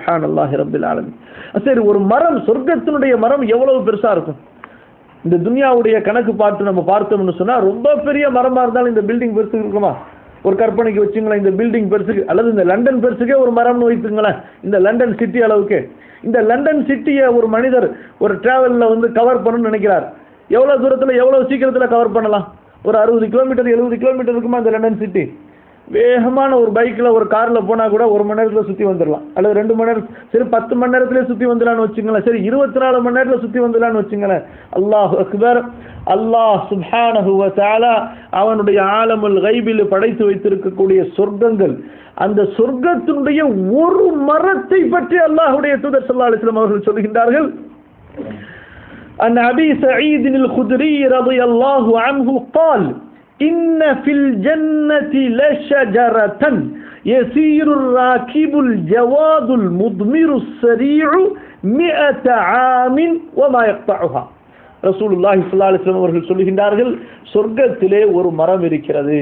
சுப்ஹான் அல்லாஹி ரபில் ஆலமீன் சரி ஒரு மரம் சொர்க்கத்தினுடைய மரம் எவ்வளவு பெருசா இருக்கும் இந்த துனியாவுடைய கணக்கு பார்த்து நம்ம பார்த்தோம்னு சொன்னா ரொம்ப பெரிய மரமா இருந்தாலும் இந்த பில்டிங் பெருசு இருக்குமா ஒரு கற்பனைக்கு வச்சுங்களேன் இந்த பில்டிங் பெருசுக்கு அல்லது இந்த லண்டன் பெருசுக்கே ஒரு மரம்னு வைத்துங்களேன் இந்த லண்டன் சிட்டி அளவுக்கு இந்த லண்டன் சிட்டியை ஒரு மனிதர் ஒரு டிராவலில் வந்து கவர் பண்ணணும்னு நினைக்கிறார் எவ்வளோ தூரத்தில் எவ்வளோ சீக்கிரத்தில் கவர் பண்ணலாம் ஒரு அறுபது கிலோமீட்டர் எழுபது கிலோமீட்டர் இருக்குமா இந்த லண்டன் சிட்டி வேகமான ஒரு பைக்கில் ஒரு காரில் போனால் கூட ஒரு மணி நேரத்தில் சுற்றி வந்துடலாம் அல்லது ரெண்டு மணி நேரம் சரி பத்து மணி நேரத்திலே சுற்றி வந்துடலான்னு வச்சுங்களேன் சரி இருபத்தி நாலு மணி நேரத்தில் சுற்றி வந்துடலான்னு வச்சுங்களேன் அல்லாஹ் அக்பர் அல்லாஹ் சுப்ஹானஹு வ தஆலா அவனுடைய ஆலமுல் கைபில் படைத்து வைத்திருக்கக்கூடிய சொர்க்கங்கள் அந்த சொர்க்கத்தினுடைய ஒரு மரத்தை பற்றி அல்லாஹ்வுடைய தூதர் ஸல்லல்லாஹு அலைஹி வஸல்லம் அவர்கள் சொல்கின்றார்கள் عن أبي سعيد الخدري رضي الله عنه قال إن في الجنة لشجرة يسير الراكب الجواد المضمر السريع مئة عام وما يقطعها ரசூல் அல்லாஹி ஸல்லல்லாஹு அலைஹி வஸல்லம் அவர்கள் சொல்லுகின்றார்கள் சொர்க்கத்திலே ஒரு மரம் இருக்கிறது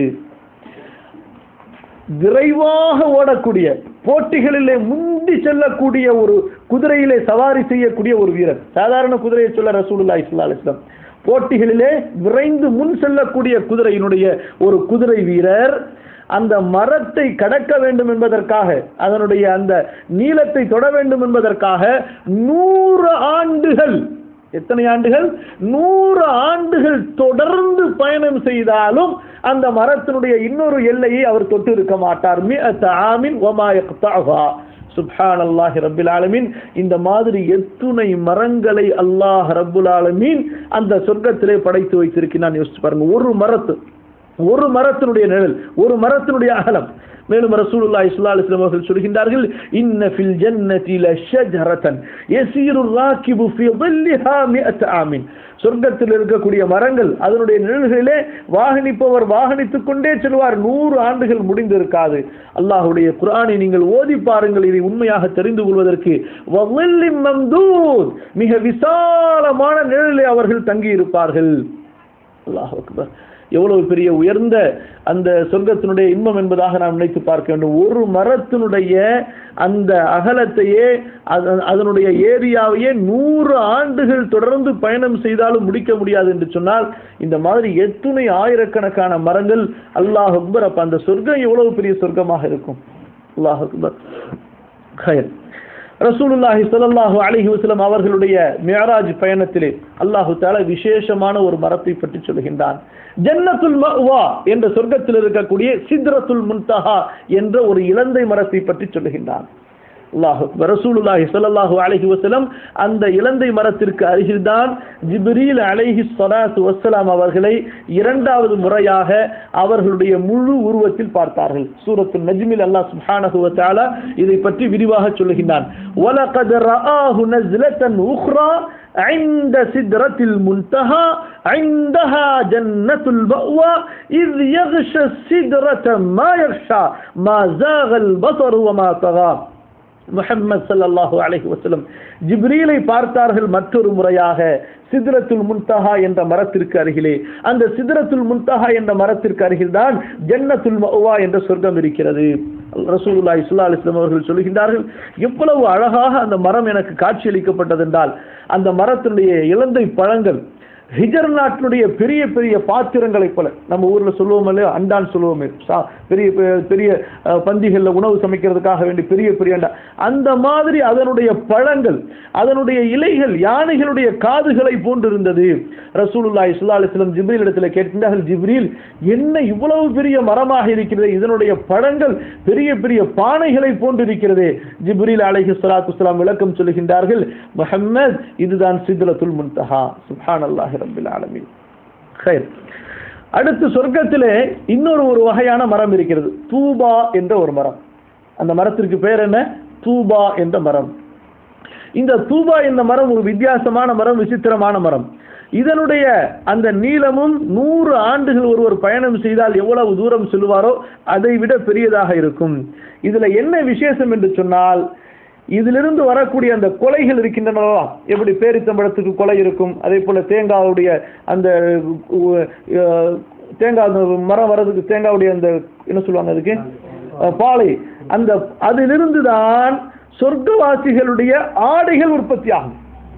விரைவாக ஓடக்கூடிய போட்டிகளிலே முந்தி செல்லக்கூடிய ஒரு குதிரையிலே சவாரி செய்யக்கூடிய ஒரு வீரர் சாதாரண குதிரையை சொல்ல ரசூலுல்லாஹி ஸல்லல்லாஹு அலைஹி வஸல்லம் போட்டிகளிலே விரைந்து முன் செல்லக்கூடிய குதிரையினுடைய ஒரு குதிரை வீரர் அந்த மரத்தை கடக்க வேண்டும் என்பதற்காக அதனுடைய அந்த நீளத்தை தொட வேண்டும் என்பதற்காக நூறு ஆண்டுகள் எத்தனை ஆண்டுகள் நூறு ஆண்டுகள் தொடர்ந்து பயணம் செய்தாலும் அந்த மரத்தினுடைய இன்னொரு எல்லையை அவர் தொட்டு இருக்க மாட்டார் மிஅத்த ஆமின் வமா யக்தஅஹா சுப்ஹான் அல்லாஹி ரப்பில் ஆலமீன் இந்த மாதிரி எத்துணை மரங்களை அல்லாஹ் ரப்புல் ஆலமீன் அந்த சொர்க்கத்திலே படைத்து வைத்திருக்கிறான் யோசிச்சு பாருங்க ஒரு மரத்து ஒரு மரத்தினுடைய நிழல் ஒரு மரத்தினுடைய அகலம் மேலும் ரசூலுல்லாஹி ஸல்லல்லாஹு அலைஹி வஸல்லம் அவர்கள் சொல்கின்றார்கள் இன்ன ஃபில் ஜன்னதி லஷஜரத்தன் யஸீரு ராகிபு ஃபி ظில்லிஹா மிஅத் ஆமின் சொர்க்கத்தில் இருக்கக்கூடிய மரங்கள் அதனுடைய நிழல்களிலே வாகனிப்பவர் வாகனித்துக் கொண்டே செல்வார் நூறு ஆண்டுகள் முடிந்து இருக்காது அல்லாஹுடைய குர்ஆனை நீங்கள் ஓதி பாருங்கள் இதை உண்மையாக தெரிந்து கொள்வதற்கு வظில்லின் மம்தூத் மிக விசாலமான நிழலிலே அவர்கள் தங்கி இருப்பார்கள் அல்லாஹ் அக்பர் எவ்வளவு பெரிய உயர்ந்த அந்த சொர்க்கத்தினுடைய இன்பம் என்பதாக நாம் நினைத்து பார்க்க வேண்டும் ஒரு மரத்தினுடைய அந்த அகலத்தையே அத- அதனுடைய ஏரியாவையே நூறு ஆண்டுகள் தொடர்ந்து பயணம் செய்தாலும் முடிக்க முடியாது என்று சொன்னால் இந்த மாதிரி எத்துணை ஆயிரக்கணக்கான மரங்கள் அல்லாஹ் அக்பர் அப்ப அந்த சொர்க்கம் எவ்வளவு பெரிய சொர்க்கமாக இருக்கும் அல்லாஹ் அக்பர் கயர் ரசூலுல்லாஹி ஸல்லல்லாஹு அலைஹி வஸல்லம் அவர்களுடைய மியராஜ் பயணத்திலே அல்லாஹு தஆலா விசேஷமான ஒரு மரத்தை பற்றி சொல்கின்றான் ஜன்னத்துல் மஅவா என்ற சொர்க்கத்தில் இருக்கக்கூடிய சித்ரத்துல் முன்தஹா என்ற ஒரு இலந்தை மரத்தை பற்றி சொல்கின்றான் அல்லாஹ் ரசூலுல்லாஹி ஸல்லல்லாஹு அலைஹி வஸல்லம் அந்த இலந்தை மரத்திற்கு அருகில்தான் ஜிப்ரீல் அலைஹி ஸலாத்து வஸ்ஸலாம் அவர்களை இரண்டாவது முறையாக அவர்களுடைய முழு உருவத்தில் பார்த்தார்கள் சூரத்துல் நஜ்மில் அல்லாஹ் சுப்ஹானஹு வ தஆலா இதை பற்றி விரிவாக சொல்லுகின்றான் வலகத் ரஆஹு நஸ்லத்தன் உக்ரா عند سدرة المنتهى عندها جنة المأوى إذ يغشى السدرة ما يغشى ما زاغ البصر وما طغى முஹம்மது ஸல்லல்லாஹு அலைஹி வஸல்லம் ஜிப்ரீலை பார்த்தார்கள் மற்றொரு முறையாக சித்ரத்துல் முன்தஹா என்ற மரத்திற்கு அருகிலே அந்த சித்ரத்துல் முன்தஹா என்ற மரத்திற்கு அருகில்தான் ஜன்னத்துல் மஅவா என்ற சொர்க்கம் இருக்கிறது ரசூலுல்லாஹி ஸல்லல்லாஹு அலைஹி வஸல்லம் அவர்கள் சொல்கின்றார்கள் எவ்வளவு அழகாக அந்த மரம் எனக்கு காட்சியளிக்கப்பட்டதென்றால் அந்த மரத்தினுடைய இலந்தை பழங்கள் ஹிஜர் நாட்டினுடைய பெரிய பெரிய பாத்திரங்களைப் போல நம்ம ஊர்ல சொல்லுவோம் இல்லையா அண்டான் சொல்லுவோமே சா- பெரிய பெரிய- பெரிய அஹ், பந்திகள்ல உணவு சமைக்கிறதுக்காக வேண்டி பெரிய பெரிய அண்டா அந்த மாதிரி அதனுடைய பழங்கள் அதனுடைய இலைகள் யானைகளுடைய காதுகளை போன்றிருந்தது ரசூலுல்லாஹி ஸல்லல்லாஹு அலைஹி வஸல்லம் ஜிப்ரீல் இடத்துல கேட்கின்றார்கள் ஜிப்ரீல் என்ன இவ்வளவு பெரிய மரமாக இருக்கிறது இதனுடைய பழங்கள் பெரிய பெரிய பானைகளை போன்றிருக்கிறது ஜிப்ரீல் அலைஹி ஸலாத்து வஸலாம் விளக்கம் சொல்லுகின்றார்கள் முஹம்மத் இதுதான் சித்ரத்துல் முன்தஹா சுப்ஹானல்லாஹி ரப்பில் ஆலமீன் خير அடுத்து சொர்க்கத்திலே இன்னொரு ஒரு வகையான மரம் இருக்கிறது தூபா என்ற ஒரு மரம் அந்த மரத்திற்கு பெயர் என்ன தூபா என்ற மரம் இந்த தூபா என்ற மரம் ஒரு வித்தியாசமான மரம் விசித்திரமான மரம் இதனுடைய அந்த நீளமும் நூறு ஆண்டுகள் ஒருவர் பயணம் செய்தால் எவ்வளவு தூரம் செல்வாரோ அதை விட பெரியதாக இருக்கும் இதுல என்ன விசேஷம் என்று சொன்னால் இதிலிருந்து வரக்கூடிய அந்த கொலைகள் இருக்கின்றனவா எப்படி பேரித்தம்பழத்துக்கு கொலை இருக்கும் அதே போல தேங்காவுடைய அந்த உ- அஹ், தேங்காய் அந்த மரம் வர்றதுக்கு தேங்காவுடைய அந்த என்ன சொல்லுவாங்க அதுக்கு அஹ், பாலை அந்த அதிலிருந்து தான் சொர்க்கவாசிகளுடைய ஆடைகள் உற்பத்தி ஆகும்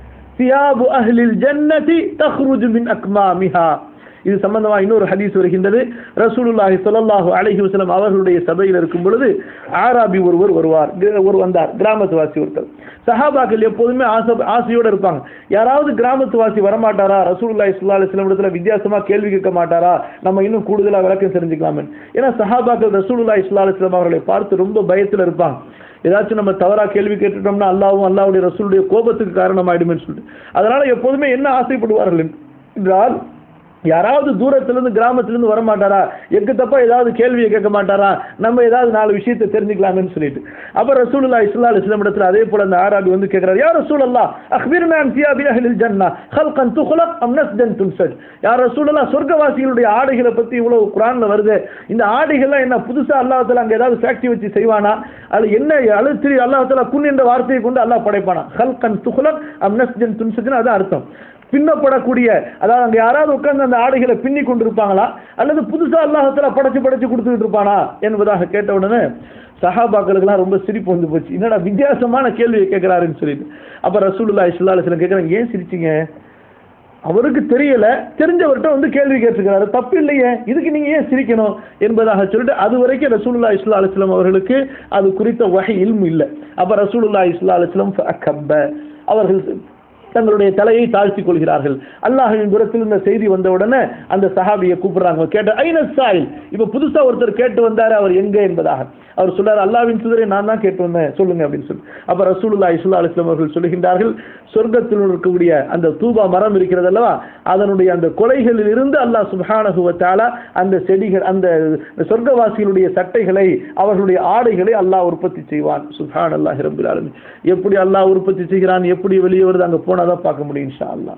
சியாபு அஹ்லில் ஜன்னதி தஹ்ருஜு மின் அக்மாமிஹா இது சம்பந்தமா இன்னொரு ஹதீஸ் வருகின்றது ரசூலுல்லாஹி ஸல்லல்லாஹு அலைஹி வஸல்லம் அவர்களுடைய சபையில் இருக்கும் பொழுது ஆராபி ஒருவர் வருவார் கிர- ஒரு வந்தார் கிராமத்துவாசி ஒருத்தர் சஹாபாக்கள் எப்போதுமே ஆசை ஆசையோட இருப்பாங்க யாராவது கிராமத்துவாசி வரமாட்டாரா ரசூலுல்லாஹி ஸல்லல்லாஹு அலைஹி வஸல்லம் இடத்துல வித்தியாசமா கேள்வி கேட்க மாட்டாரா நம்ம இன்னும் கூடுதலா விளக்கம் தெரிஞ்சுக்கலாமே ஏன்னா சஹாபாக்கள் ரசூலுல்லாஹி ஸல்லல்லாஹு அலைஹி வஸல்லம் அவர்களை பார்த்து ரொம்ப பயத்துல இருப்பாங்க ஏதாச்சும் நம்ம தவறா கேள்வி கேட்டுட்டோம்னா அல்லாவும் அல்லாவுடைய ரசூலுடைய கோபத்துக்கு காரணமாயிடுமேன்னு சொல்லிட்டு அதனால எப்போதுமே என்ன ஆசைப்படுவார்கள் என்றால் யாராவது தூரத்திலிருந்து கிராமத்திலிருந்து வர மாட்டாரா எக்கு தப்பா ஏதாவது கேள்வியை கேட்க மாட்டாரா நம்ம ஏதாவது நாலு விஷயத்தை தெரிஞ்சுக்கலாமேன்னு சொல்லிட்டு அப்ப ரசூலுல்லா இஸ்லா இஸ்லாம் இடத்துல அதே போல அந்த ஆராபி வந்து கேட்கிறார் யார் ரசூலல்லா அக்பிர்னா அன் தியாபி அஹ்லில் ஜன்னா ஹல்கன் துஹ்லக் அம் நஸ்ஜன் துன்சஜ் யார் ரசூலல்லா சொர்க்கவாசிகளுடைய ஆடைகளை பத்தி இவ்வளவு குரான்ல வருது இந்த ஆடைகள்லாம் என்ன புதுசா அல்லாஹ் தஆலா அங்க ஏதாவது ஃபேக்டரி வச்சு செய்வானா அது என்ன அழுத்தி அல்லாஹ் தஆலா குன் என்ற வார்த்தையை கொண்டு அல்லாஹ் படைப்பானா ஹல்கன் துஹ்லக் அம் நஸ்ஜன் துன்சஜ்னு அது அர்த்தம் பின்னப்படக்கூடிய அதாவது அங்க யாராவது உட்கார்ந்து அந்த ஆடைகளை பின்னி கொண்டிருப்பாங்களா அல்லது புதுசா அல்லாஹத்துல படைச்சு படைச்சு கொடுத்துட்டு இருப்பானா என்பதாக கேட்ட உடனே சஹாபாக்களுக்கெல்லாம் ரொம்ப சிரிப்பு வந்து போச்சு என்னடா வித்தியாசமான கேள்வியை கேட்கிறாருன்னு சொல்லிட்டு அப்ப ரசூலுல்லாஹி ஸல்லல்லாஹு அலைஹி வஸல்லம் கேட்கறாங்க ஏன் சிரிச்சீங்க அவருக்கு தெரியல தெரிஞ்சவர்கிட்ட வந்து கேள்வி கேட்டிருக்கிறாரு தப்பு இல்லையே இதுக்கு நீங்க ஏன் சிரிக்கணும் என்பதாக சொல்லிட்டு அது வரைக்கும் ரசூலுல்லா இஸ்லா அலிஸ்லாம் அவர்களுக்கு அது குறித்த வகை இல்மு இல்லை அப்ப ரசூலுல்லா இஸ்லா அலிஸ்லாம் அவர்கள் தங்களுடைய தலையை தாழ்த்தி கொள்கிறார்கள் அல்லாஹின் புறத்தில் இந்த செய்தி வந்த உடனே அந்த சஹாபியை கூப்பிடுறாங்க கேட்ட ஐன சாயில் இப்ப புதுசா ஒருத்தர் கேட்டு வந்தாரு அவர் எங்க என்பதாக அவர் சொல்றாரு அல்லாவின் சுதரை நான் தான் கேட்டு வந்தேன் சொல்லுங்க அப்படின்னு சொல்லி அப்ப ரசூலுல்லா இஸ்லா அலிஸ்லாம் அவர்கள் சொல்லுகின்றார்கள் சொர்க்கத்தில் இருக்கக்கூடிய அந்த தூபா மரம் இருக்கிறது அல்லவா அதனுடைய அந்த கொலைகளில் இருந்து அல்லாஹ் சுப்ஹானஹு வ தஆலா அந்த செடிகள் அந்த சொர்க்கவாசிகளுடைய சட்டைகளை அவர்களுடைய ஆடைகளை அல்லாஹ் உற்பத்தி செய்வான் சுப்ஹான் அல்லாஹ் ரபில் ஆலமீன் எப்படி அல்லாஹ் உற்பத்தி செய்கிறான் எப்படி வெளியே வருது அங்க போனா தான் பார்க்க முடியும் இன்ஷா அல்லாஹ்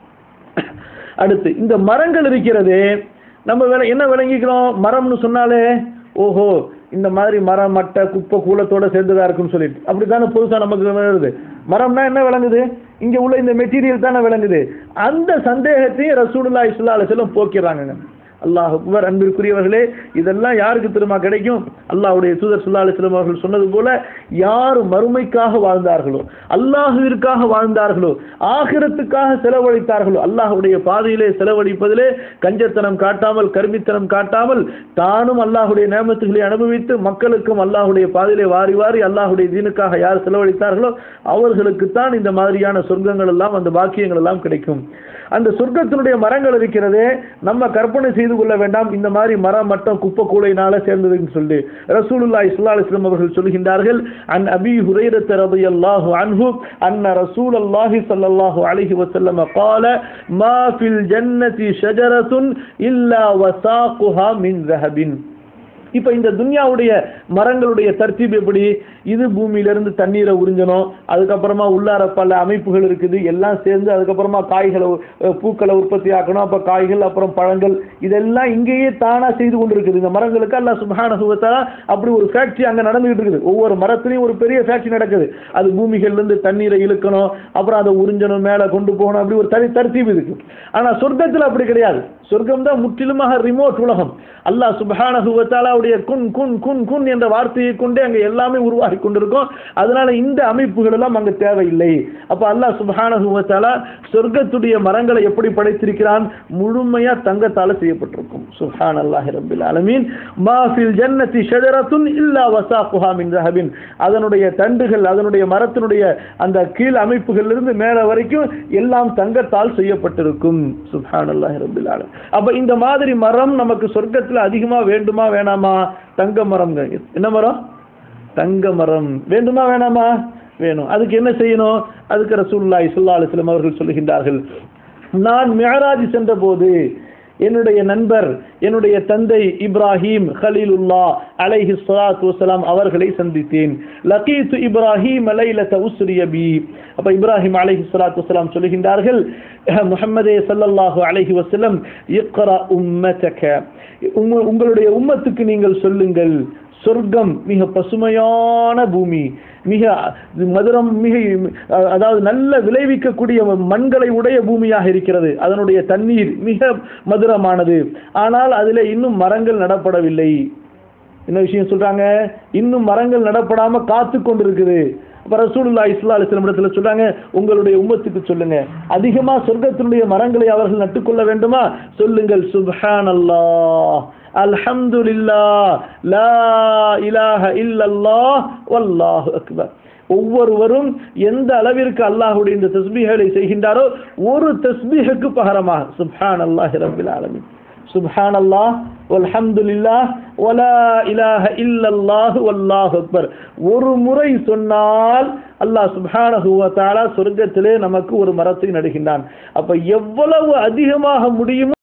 அடுத்து இந்த மரங்கள் இருக்கிறது நம்ம விள- என்ன விளங்கிக்கிறோம் மரம்னு சொன்னாலே ஓஹோ இந்த மாதிரி மரம் மட்டை குப்பை கூலத்தோட சேர்ந்ததா இருக்குன்னு சொல்லிட்டு அப்படித்தானே புதுசா நமக்கு வருது மரம்னா என்ன விளங்குது இங்க உள்ள இந்த மெட்டீரியல் தானே விளங்குது அந்த சந்தேகத்தையும் ரசூலுல்லாஹி ஸல்லல்லாஹு அலைஹி வஸல்லம் போக்கிறாங்க அல்லாஹ் அக்பர் அன்பிற்குரியவர்களே இதெல்லாம் யாருக்கு திரும்ப கிடைக்கும் அல்லாஹ்வுடைய தூதர் ஸல்லல்லாஹு அலைஹி வஸல்லம் அவர்கள் சொன்னது போல யார் மறுமைக்காக வாழ்ந்தார்களோ அல்லாஹ்விற்காக வாழ்ந்தார்களோ ஆகிரத்துக்காக செலவழித்தார்களோ அல்லாஹ்வுடைய பாதையிலே செலவழிப்பதிலே கஞ்சத்தனம் காட்டாமல் கருமித்தனம் காட்டாமல் தானும் அல்லாஹ்வுடைய நேமத்துகளை அனுபவித்து மக்களுக்கும் அல்லாஹ்வுடைய பாதையிலே வாரி வாரி அல்லாஹ்வுடைய தீனுக்காக யார் செலவழித்தார்களோ அவர்களுக்குத்தான் இந்த மாதிரியான சொர்க்கங்கள் எல்லாம் அந்த பாக்கியங்கள் எல்லாம் கிடைக்கும் அந்த சொர்க்கத்தினுடைய மரங்கள் இருக்கிறதே நம்ம கற்பனை செய்து கொள்ள வேண்டாம் இந்த மாதிரி மரம் மட்டும் குப்பை கூளையினால சேர்ந்ததுன்னு சொல்லி ரசூலுல்லாஹி ஸல்லல்லாஹு அலைஹி வஸல்லம் அவர்கள் சொல்கின்றார்கள் அன் அபி ஹுரைரத் ரலியல்லாஹு அன்ஹு அன்ன ரசூலல்லாஹி ஸல்லல்லாஹு அலைஹி வஸல்லம் قال ما في الجنة شجرة إلا وساقها من ذهب இப்ப இந்த துன்யாவுடைய மரங்களுடைய தர்த்தீப் எப்படி இது பூமியிலிருந்து தண்ணீரை உறிஞ்சணும் அதுக்கப்புறமா உள்ளார பல அமைப்புகள் இருக்குது எல்லாம் சேர்ந்து அதுக்கப்புறமா காய்களை அஹ், பூக்களை உற்பத்தி ஆக்கணும் அப்ப காய்கள் அப்புறம் பழங்கள் இதெல்லாம் இங்கேயே தானா செய்து கொண்டிருக்குது இந்த மரங்களுக்கு அல்லாஹ் சுப்ஹானஹு வ தஆலா அப்படி ஒரு ஃபேக்டரி அங்க நடந்துகிட்டு இருக்குது ஒவ்வொரு மரத்துலயும் ஒரு பெரிய ஃபேக்டரி நடக்குது அது பூமிகள்ல இருந்து தண்ணீரை இழுக்கணும் அப்புறம் அதை உறிஞ்சணும் மேல கொண்டு போகணும் அப்படி ஒரு தனி தர்த்தீப் இருக்கு ஆனா சொர்க்கத்துல அப்படி கிடையாது சொர்க்கம் தான் முற்றிலுமாக ரிமோட் உலகம் அல்லாஹ் சுப்ஹானஹு வ தஆலாவுடைய குன் குன் குன் குன் என்ற வார்த்தையை கொண்டே அங்க எல்லாமே உருவாகி கொண்டிருக்கும் அதனால இந்த அமைப்புகள் எல்லாம் அங்க தேவையில்லை அப்ப அல்லாஹ் சுப்ஹானஹு வ தஆலா சொர்க்கத்துடைய மரங்களை எப்படி படைத்திருக்கிறான் முழுமையா தங்கத்தால செய்யப்பட்டிருக்கும் சுப்ஹானல்லாஹி ரப்பில் ஆலமீன் மா ஃபில் ஜன்னதி ஷஜரத்துன் இல்லா வசாக்குஹா மின் ذهب அதனுடைய தண்டுகள் அதனுடைய மரத்தினுடைய அந்த கீழ் அமைப்புகளிலிருந்து இருந்து மேல வரைக்கும் எல்லாம் தங்கத்தால் செய்யப்பட்டிருக்கும் சுப்ஹானல்லாஹி ரப்பில் ஆலமீன் அப்ப இந்த மாதிரி மரம் நமக்கு சொர்க்கத்துல அதிகமா வேண்டுமா வேணாமா தங்க மரம் என்ன மரம் தங்க மரம் வேண்டுமா வேணாமா வேணும் அதுக்கு என்ன செய்யணும் அதுக்கு ரசூலுல்லாஹி ஸல்லல்லாஹு அலைஹி வஸல்லம் அவர்கள் சொல்லுகின்றார்கள் நான் மிஅராஜ் சென்ற போது என்னுடைய நண்பர் என்னுடைய தந்தை இப்ராஹிம் ஹலீலுல்லா அலைஹி ஸலாத்து வஸலாம் அவர்களை சந்தித்தேன் லகீத்து இப்ராஹிம் லைலத உஸ்ரிய பி அப்ப இப்ராஹிம் அலைஹி ஸலாத்து வஸலாம் சொல்லுகின்றார்கள் முஹம்மதே ஸல்லல்லாஹு அலைஹி வஸல்லம் இக்ரா உம்மதக உம்ம- உங்களுடைய உம்மத்துக்கு நீங்கள் சொல்லுங்கள் சொர்க்கம் மிக பசுமையான பூமி மிக மதுரம் மிக அதாவது நல்ல விளைவிக்கக்கூடிய மண்களை உடைய பூமியாக இருக்கிறது அதனுடைய தண்ணீர் மிக மதுரமானது ஆனால் அதில் இன்னும் மரங்கள் நடப்படவில்லை என்ன விஷயம் சொல்றாங்க இன்னும் மரங்கள் நடப்படாம காத்து கொண்டிருக்குது அப்ப ரசூலுல்லாஹி ஸல்லல்லாஹு அலைஹி வஸல்லம் இடத்துல சொல்றாங்க உங்களுடைய உம்மத்துக்கு சொல்லுங்க அதிகமா சொர்க்கத்தினுடைய மரங்களை அவர்கள் நட்டுக்கொள்ள வேண்டுமா சொல்லுங்கள் சுப்ஹானல்லாஹ் அல்ஹம்துலில்லாஹ் லா இலாஹ இல்லல்லாஹ் வல்லாஹு அக்பர் ஒவ்வொருவரும் எந்த அளவிற்கு அல்லாஹ்வுடைய இந்த தஸ்பீஹ்களை செய்கின்றாரோ ஒரு தஸ்பீஹுக்கு பகரமாக சுப்ஹான் அல்லாஹ் ரப்பில் ஆலமீன் சுப்ஹான் அல்லாஹ் வல்ஹம்துலில்லாஹ் வலா இலாஹ இல்லல்லாஹ் வல்லாஹு அக்பர் ஒரு முறை சொன்னால் அல்லாஹ் சுப்ஹானஹு வ தஆலா சொர்க்கத்திலே நமக்கு ஒரு மரத்தை நடுகின்றான் அப்ப எவ்வளவு அதிகமாக முடியுமோ